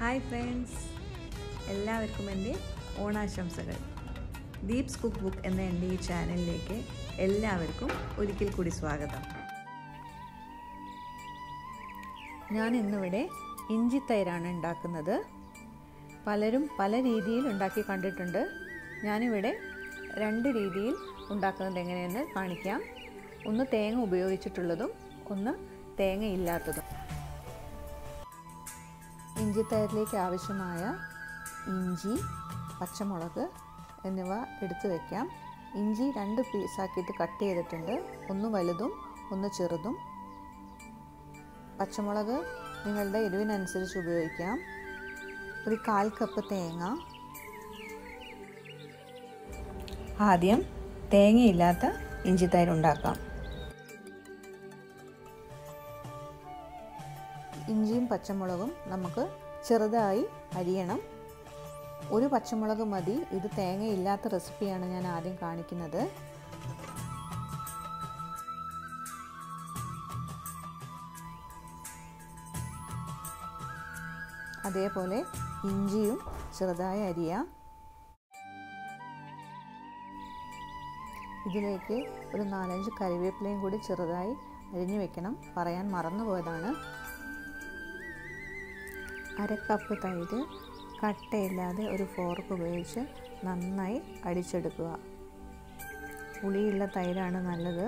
hi friends എല്ലാവർക്കും എൻ്റെ ഓണാശംസകൾ ദീപ്സ് കുക്ക് ബുക്ക് എന്ന എൻ്റെ ഈ ചാനലിലേക്ക് എല്ലാവർക്കും ഒരിക്കൽ കൂടി സ്വാഗതം ഞാൻ ഇന്നിവിടെ ഇഞ്ചിത്തൈരാണ് ഉണ്ടാക്കുന്നത് പലരും പല രീതിയിൽ ഉണ്ടാക്കി കണ്ടിട്ടുണ്ട് ഞാനിവിടെ രണ്ട് രീതിയിൽ ഉണ്ടാക്കുന്നത് എങ്ങനെയെന്ന് കാണിക്കാം ഒന്ന് തേങ്ങ ഉപയോഗിച്ചിട്ടുള്ളതും ഒന്ന് തേങ്ങ ഇല്ലാത്തതും ഇഞ്ചിത്തൈരിലേക്ക് ആവശ്യമായ ഇഞ്ചി പച്ചമുളക് എന്നിവ എടുത്തു വയ്ക്കാം ഇഞ്ചി രണ്ട് പീസാക്കിയിട്ട് കട്ട് ചെയ്തിട്ടുണ്ട് ഒന്ന് വലുതും ഒന്ന് ചെറുതും പച്ചമുളക് നിങ്ങളുടെ എരിവിനനുസരിച്ച് ഉപയോഗിക്കാം ഒരു കാൽ കപ്പ് തേങ്ങ ആദ്യം തേങ്ങയില്ലാത്ത ഇഞ്ചിത്തൈര് ഉണ്ടാക്കാം ഇഞ്ചിയും പച്ചമുളകും നമുക്ക് ചെറുതായി അരിയണം ഒരു പച്ചമുളക് മതി ഇത് തേങ്ങയില്ലാത്ത റെസിപ്പിയാണ് ഞാൻ ആദ്യം കാണിക്കുന്നത് അതേപോലെ ഇഞ്ചിയും ചെറുതായി അരിയാം ഇതിലേക്ക് ഒരു നാലഞ്ച് കറിവേപ്പിലയും കൂടി ചെറുതായി അരിഞ്ഞു വെക്കണം പറയാൻ മറന്നുപോയതാണ് അര കപ്പ് തൈര് കട്ടയില്ലാതെ ഒരു ഫോർക്ക് ഉപയോഗിച്ച് നന്നായി അടിച്ചെടുക്കുക പുളിയുള്ള തൈരാണ് നല്ലത്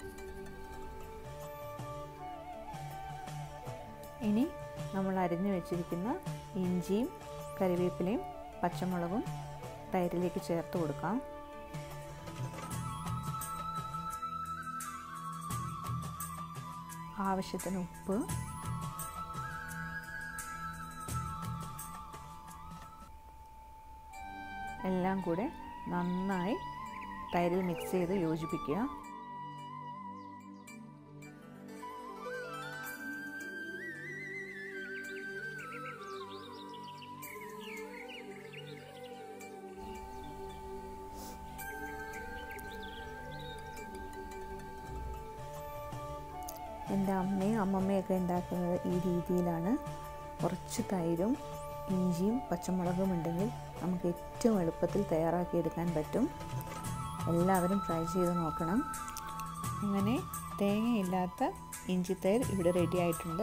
ഇനി നമ്മൾ അരിഞ്ഞു വെച്ചിരിക്കുന്ന ഇഞ്ചിയും കറിവേപ്പിലയും പച്ചമുളകും തൈരിലേക്ക് ചേർത്ത് കൊടുക്കാം ആവശ്യത്തിന് ഉപ്പ് എല്ലാം കൂടെ നന്നായി തൈരിൽ മിക്സ് ചെയ്ത് യോജിപ്പിക്കുക എൻ്റെ അമ്മയും അമ്മമ്മയൊക്കെ ഉണ്ടാക്കുന്നത് ഈ രീതിയിലാണ് കുറച്ച് തൈരും ഇഞ്ചിയും പച്ചമുളകും ഉണ്ടെങ്കിൽ നമുക്ക് ഏറ്റവും എളുപ്പത്തിൽ തയ്യാറാക്കിയെടുക്കാൻ പറ്റും എല്ലാവരും ട്രൈ ചെയ്ത് നോക്കണം അങ്ങനെ തേങ്ങയില്ലാത്ത ഇഞ്ചിത്തൈർ ഇവിടെ റെഡി ആയിട്ടുണ്ട്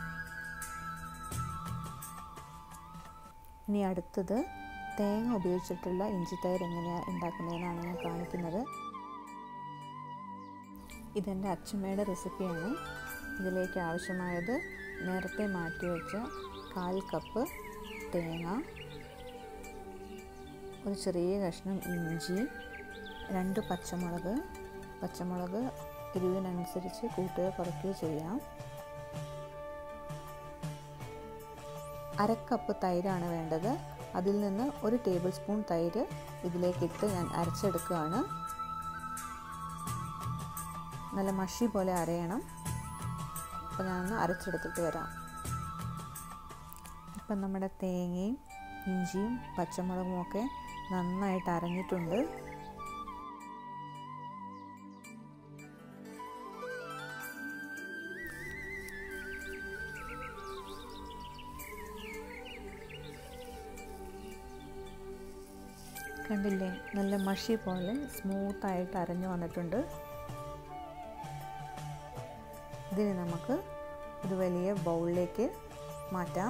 ഇനി അടുത്തത് തേങ്ങ ഉപയോഗിച്ചിട്ടുള്ള ഇഞ്ചിത്തൈർ എങ്ങനെയാണ് ഉണ്ടാക്കുന്നതെന്നാണ് ഞാൻ കാണിക്കുന്നത് ഇതെൻ്റെ അച്ഛമ്മയുടെ റെസിപ്പിയാണ് ഇതിലേക്ക് ആവശ്യമായത് നേരത്തെ മാറ്റി വെച്ച കാൽ കപ്പ് തേങ്ങ ഒരു ചെറിയ കഷ്ണം ഇഞ്ചി രണ്ട് പച്ചമുളക് പച്ചമുളക് എരിവിനനുസരിച്ച് കൂട്ടുകയോ കുറയ്ക്കുകയോ ചെയ്യാം അരക്കപ്പ് തൈരാണ് വേണ്ടത് അതിൽ നിന്ന് ഒരു ടേബിൾ സ്പൂൺ തൈര് ഇതിലേക്കിട്ട് ഞാൻ അരച്ചെടുക്കുകയാണ് നല്ല മഷി പോലെ അരയണം അപ്പോൾ ഞാനൊന്ന് അരച്ചെടുത്തിട്ട് വരാം ഇപ്പം നമ്മുടെ തേങ്ങയും ഇഞ്ചിയും പച്ചമുളകും ഒക്കെ നന്നായിട്ട് അരഞ്ഞിട്ടുണ്ട് കണ്ടില്ലേ നല്ല മഷി പോലെ സ്മൂത്തായിട്ട് അരഞ്ഞു വന്നിട്ടുണ്ട് ഇതിന് നമുക്ക് ഒരു വലിയ ബൗളിലേക്ക് മാറ്റാം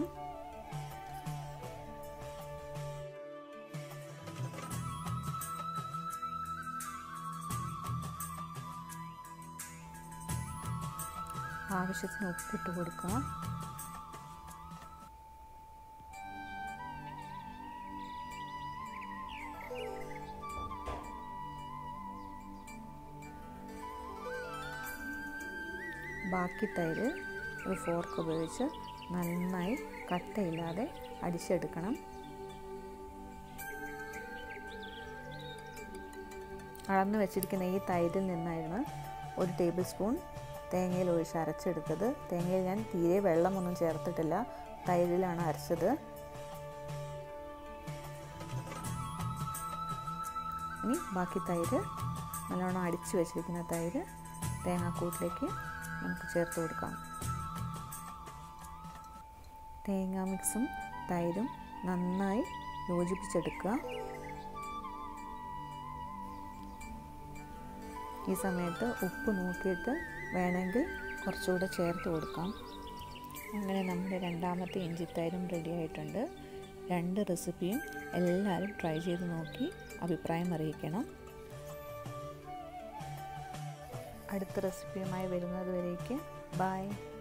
ആവശ്യത്തിന് ഉപ്പിട്ട് കൊടുക്കുക ബാക്കി തൈര് ഒരു ഫോർക്ക് ഉപയോഗിച്ച് നന്നായി കട്ടയില്ലാതെ അടിച്ചെടുക്കണം അളന്ന് വെച്ചിരിക്കുന്ന ഈ തൈരിൽ നിന്നായിരുന്നു ഒരു ടേബിൾ സ്പൂൺ തേങ്ങയിൽ ഒഴിച്ച് അരച്ചെടുത്തത് തേങ്ങയിൽ ഞാൻ തീരെ വെള്ളമൊന്നും ചേർത്തിട്ടില്ല തൈരിലാണ് അരച്ചത് ഇനി ബാക്കി തൈര് നല്ലോണം അടിച്ചു വെച്ചിരിക്കുന്ന തൈര് തേങ്ങാക്കൂട്ടിലേക്ക് നമുക്ക് ചേർത്ത് കൊടുക്കാം തേങ്ങാ മിക്സും തൈരും നന്നായി യോജിപ്പിച്ചെടുക്കുക ഈ സമയത്ത് ഉപ്പ് നോക്കിയിട്ട് വേണമെങ്കിൽ കുറച്ചുകൂടെ ചേർത്ത് കൊടുക്കാം അങ്ങനെ നമ്മുടെ രണ്ടാമത്തെ ഇഞ്ചിത്തൈരും റെഡി ആയിട്ടുണ്ട് രണ്ട് റെസിപ്പിയും എല്ലാവരും ട്രൈ ചെയ്ത് നോക്കി അഭിപ്രായം അറിയിക്കണം അടുത്ത റെസിപ്പിയുമായി വരുന്നത് വരേക്ക് ബായ്